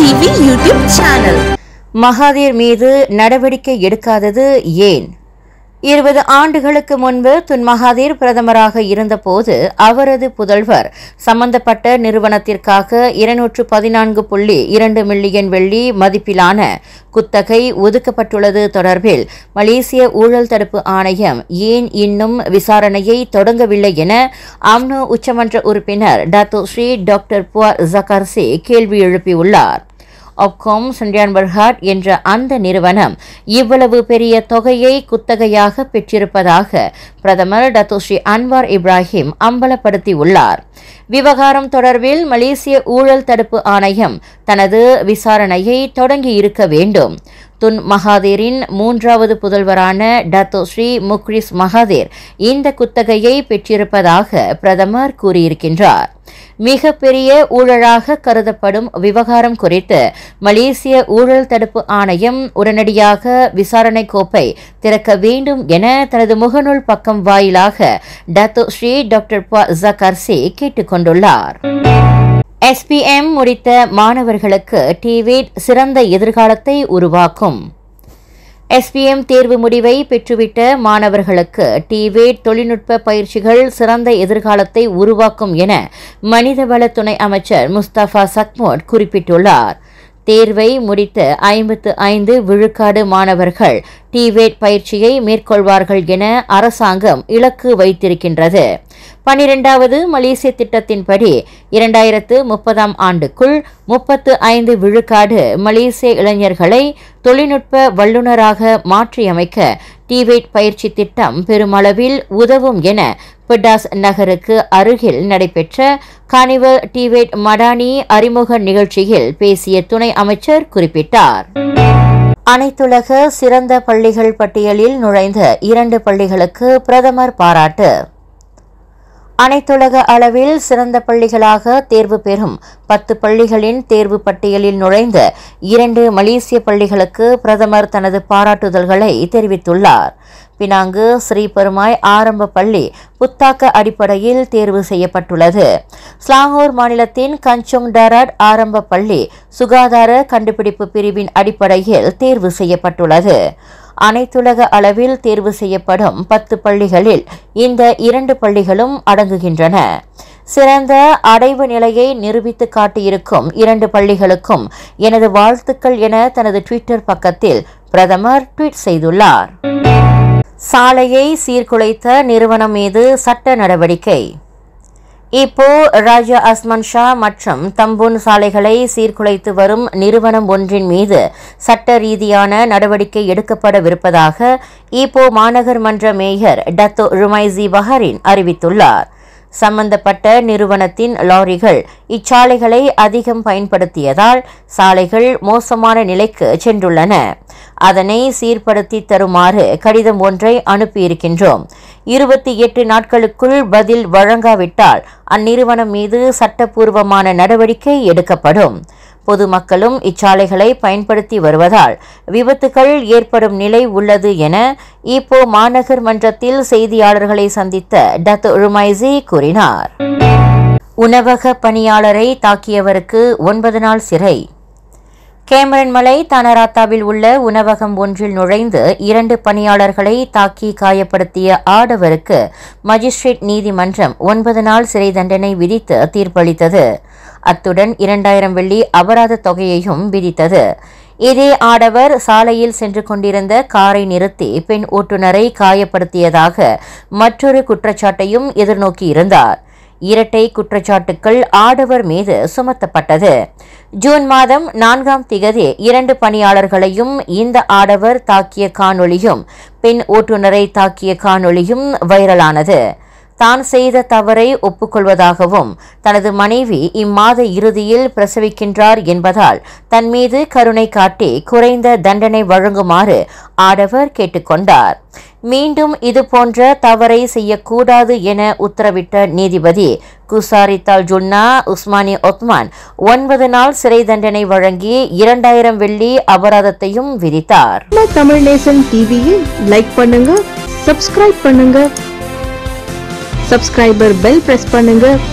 TV YouTube channel Mahathir மீது நடவடிக்கை எடுக்காதது ஏன் இருபது ஆண்டுகளுக்கு முன்பு துன் மகாதீர் பிரதமராக இருந்தபோது அவரது புதல்வர் சம்பந்தப்பட்ட நிறுவனத்திற்காக இருநூற்று பதினான்கு புள்ளி இரண்டு மில்லியன் வெள்ளி மதிப்பிலான குத்தகை ஒதுக்கப்பட்டுள்ளது தொடர்பில் மலேசிய ஊழல் தடுப்பு ஆணையம் ஏன் இன்னும் விசாரணையை தொடங்கவில்லை என அம்னோ உச்சமன்ற உறுப்பினர் Dato Sri doctor Puad Zarkashi கேள்வி எழுப்பியுள்ளார் ஒப்காம் சண்டியான் பர்ஹாட் என்ற அந்த நிறுவனம் இவ்வளவு பெரிய தொகையை குத்தகையாக பெற்றிருப்பதாக பிரதமர் டத்தோஸ்ரீ அன்வார் இப்ராஹிம் அம்பலப்படுத்தியுள்ளார் விவகாரம் தொடர்பில் மலேசிய ஊழல் தடுப்பு ஆணையம் தனது விசாரணையை தொடங்கி இருக்க வேண்டும் துன் மகாதீரின் மூன்றாவது புதல்வரான டத்தோ ஸ்ரீ முக்ரிஸ் மகாதீர் இந்த குத்தகையை பெற்றிருப்பதாக பிரதமர் கூறியிருக்கின்றார் மிக பெரிய ஊழலாக கருதப்படும் விவகாரம் குறித்து மலேசிய ஊழல் தடுப்பு ஆணையம் உடனடியாக விசாரணை கோப்பை திறக்க வேண்டும் என தனது முகநூல் பக்கம் வாயிலாக டத்தோ ஸ்ரீ டாக்டர் ப ஜகர்சி கேட்டுக்கொண்டுள்ளார் எஸ்பிஎம் முடித்த மாணவர்களுக்கு டிவேட் சிறந்த எதிர்காலத்தை உருவாக்கும் எஸ்பிஎம் தேர்வு முடிவை பெற்றுவிட்ட மாணவர்களுக்கு டிவேட் தொழில்நுட்ப பயிற்சிகள் சிறந்த எதிர்காலத்தை உருவாக்கும் என மனிதவள துணை அமைச்சர் முஸ்தபா சக்மோட் குறிப்பிட்டுள்ளார் தேர்வை முடித்த ஐம்பத்து ஐந்து விழுக்காடு மாணவர்கள் டிவேட் பயிற்சியை மேற்கொள்வார்கள் என அரசாங்கம் இலக்கு வைத்திருக்கின்றது பனிரெண்டாவது மலேசிய திட்டத்தின்படி இரண்டாயிரத்து முப்பதாம் ஆண்டுக்குள் முப்பத்து ஐந்து விழுக்காடு மலேசிய இளைஞர்களை தொழில்நுட்ப வல்லுநராக மாற்றியமைக்க டிவேட் பயிற்சி திட்டம் பெருமளவில் உதவும் என பிடாஸ் நகருக்கு அருகில் நடைபெற்ற கானிவல் டிவேட் மடானி அறிமுக நிகழ்ச்சியில் பேசிய துணை அமைச்சர் குறிப்பிட்டார் அனைத்துலக சிறந்த பள்ளிகள் பட்டியலில் நுழைந்த இரண்டு பள்ளிகளுக்கு பிரதமர் பாராட்டு அனைத்துலக அளவில் சிறந்த பள்ளிகளாக தேர்வு பெறும் பத்து பள்ளிகளின் தேர்வு பட்டியலில் நுழைந்த இரண்டு மலேசிய பள்ளிகளுக்கு பிரதமர் தனது பாராட்டுதல்களை தெரிவித்துள்ளார் பினாங்கு ஸ்ரீபெருமாய் ஆரம்ப பள்ளி புத்தாக்க அடிப்படையில் தேர்வு செய்யப்பட்டுள்ளது ஸ்லாங்கூர் மாநிலத்தின் கஞ்சோங் டராட் ஆரம்ப பள்ளி சுகாதார கண்டுபிடிப்பு பிரிவின் அடிப்படையில் தேர்வு செய்யப்பட்டுள்ளது அனைத்துலக அளவில் தேர்வு செய்யப்படும் பத்து பள்ளிகளில் இந்த இரண்டு பள்ளிகளும் அடங்குகின்றன சிறந்த அடைவு நிலையை நிரூபித்து காட்டியிருக்கும் இரண்டு பள்ளிகளுக்கும் எனது வாழ்த்துக்கள் என தனது ட்விட்டர் பக்கத்தில் பிரதமர் ட்வீட் செய்துள்ளார் சாலையை சீர்குலைத்த நிறுவனம் மீது சட்ட நடவடிக்கை இப்போ ராஜா அஸ்மான் ஷா மற்றும் தம்பூன் சாலைகளை சீர்குலைத்து வரும் நிறுவனம் ஒன்றின் மீது சட்ட ரீதியான நடவடிக்கை எடுக்கப்படவிருப்பதாக இப்போ மாநகர் மன்ற மேயர் டத்தோ ருமைசி பஹரின் அறிவித்துள்ளார் சம்பந்தப்பட்ட நிறுவனத்தின் லாரிகள் இச்சாலைகளை அதிகம் பயன்படுத்தியதால் சாலைகள் மோசமான நிலைக்கு சென்றுள்ளன அதனை சீர்படுத்தி தருமாறு கடிதம் ஒன்றை அனுப்பியிருக்கின்றோம் இருபத்தி எட்டு நாட்களுக்குள் பதில் வழங்காவிட்டால் அந்நிறுவனம் மீது சட்டப்பூர்வமான நடவடிக்கை எடுக்கப்படும் பொதுமக்களும் இச்சாலைகளை பயன்படுத்தி வருவதால் விபத்துகள் ஏற்படும் நிலை உள்ளது என இப்போ மாநகர் மன்றத்தில் செய்தியாளர்களை சந்தித்த டத் ருமைசி கூறினார் உணவக பணியாளரை தாக்கியவருக்கு ஒன்பது நாள் சிறை கேமரன் மலை தனராத்தாவில் உள்ள உணவகம் ஒன்றில் நுழைந்து இரண்டு பணியாளர்களை தாக்கி காயப்படுத்திய ஆடவருக்கு மஜிஸ்ட்ரேட் நீதிமன்றம் ஒன்பது நாள் சிறை தண்டனை விதித்து தீர்ப்பளித்தது அத்துடன் இரண்டாயிரம் வெள்ளி அபராத தொகையையும் விதித்தது இதே ஆடவர் சாலையில் சென்று கொண்டிருந்த காரை நிறுத்தி பெண் ஓட்டுநரை காயப்படுத்தியதாக மற்றொரு குற்றச்சாட்டையும் எதிர்நோக்கியிருந்தார் இரட்டை குற்றச்சாட்டுக்கள் ஆடவர் மீது சுமத்தப்பட்டது ஜூன் மாதம் நான்காம் திகதி இரண்டு பணியாளர்களையும் இந்த ஆடவர் தாக்கிய காணொளியும் பெண் ஓட்டுநரை தாக்கிய காணொளியும் வைரலானது தான் செய்த தவறை ஒப்புக்கொள்வதாகவும் தனது மனைவி இம்மாத இறுதியில் பிரசவிக்கின்றார் என்பதால் தன் மீது கருணை காட்டி குறைந்த தண்டனை வழங்குமாறு ஆடவர் கேட்டுக்கொண்டார் மீண்டும் இதுபோன்ற தவறை செய்யக்கூடாது என உத்தரவிட்ட நீதிபதி குசாரித்தால் ஜுன்னா உஸ்மானி ஒத்மான் ஒன்பது நாள் சிறை தண்டனை வழங்கி இரண்டாயிரம் வெள்ளி அபராதத்தையும் விதித்தார் நம்ம தமிழ் நேசன் டிவியில் லைக் பண்ணுங்க சப்ஸ்கிரைப் பண்ணுங்க சப்ஸ்கிரைபர் பெல் பிரஸ் பண்ணுங்க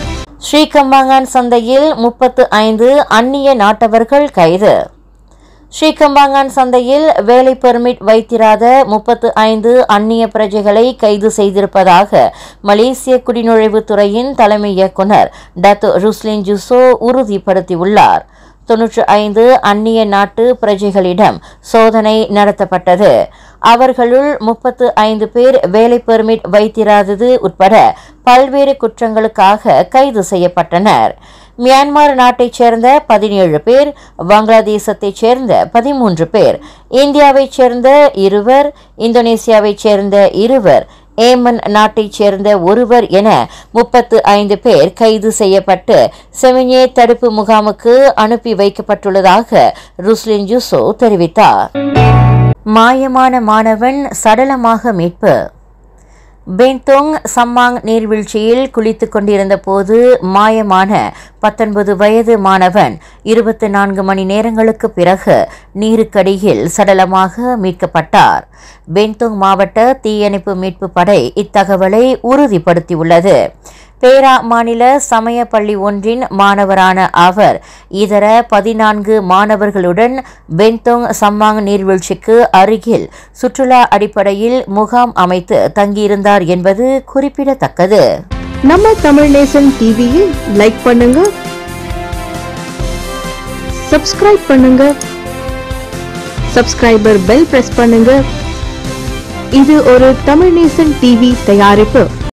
ஸ்ரீகம்பாங்கான் சந்தையில் முப்பத்து ஐந்து அந்நிய நாட்டவர்கள் கைது ஸ்ரீகம்பாங்கான் சந்தையில் வேலை பெர்மிட் வைத்திராத முப்பத்து ஐந்து அந்நிய பிரஜைகளை கைது செய்திருப்பதாக மலேசிய குடிநுழைவுத் துறையின் தலைமை இயக்குனர் டத்து ருஸ்லின் ஜுசோ உறுதிப்படுத்தியுள்ளார் தொன்னூற்று ஐந்து அந்நிய நாட்டு பிரஜைகளிடம் சோதனை நடத்தப்பட்டது அவர்களுள் முப்பத்து ஐந்து பேர் வேலை பெர்மிட் வைத்திராதது உட்பட பல்வேறு குற்றங்களுக்காக கைது செய்யப்பட்டனர் மியான்மர் நாட்டைச் சேர்ந்த பதினேழு பேர் வங்களாதேசத்தைச் சேர்ந்த பதிமூன்று பேர் இந்தியாவைச் சேர்ந்த இருவர் இந்தோனேசியாவைச் சேர்ந்த இருவர் ஏமன் நாட்டைச் சேர்ந்த ஒருவர் என முப்பத்து ஐந்து பேர் கைது செய்யப்பட்டு செமினே தடுப்பு முகாமுக்கு அனுப்பி வைக்கப்பட்டுள்ளதாக ருஸ்லின் ஜூசோ தெரிவித்தார் மாயமான மாணவன் சடலமாக மீட்பு பென்தோங் சம்மாங் நீர்வீழ்ச்சியில் குளித்துக் கொண்டிருந்த போது மாயமான பத்தொன்பது வயது மாணவன் இருபத்தி நான்கு மணி நேரங்களுக்கு பிறகு நீருக்கடியில் சடலமாக மீட்கப்பட்டார் பென்தோங் மாவட்ட தீயணைப்பு மீட்பு படை இத்தகவலை உறுதிப்படுத்தியுள்ளது பேரா மாநில சமய பள்ளி ஒன்றின் மாணவரான அவர் இதர பதினான்கு மாணவர்களுடன் பென்தோங் சம்மாங் நீர்வீழ்ச்சிக்கு அருகில் சுற்றுலா அடிப்படையில் முகாம் அமைத்து தங்கியிருந்தார் என்பது குறிப்பிடத்தக்கது நம்ம தமிழ் நேசன் டிவியை லைக் பண்ணுங்க சப்ஸ்கிரைப் பண்ணுங்க சப்ஸ்கிரைபர் பெல் பிரஸ் பண்ணுங்க இது ஒரு தமிழ் நேசன் டிவி தயாரிப்பு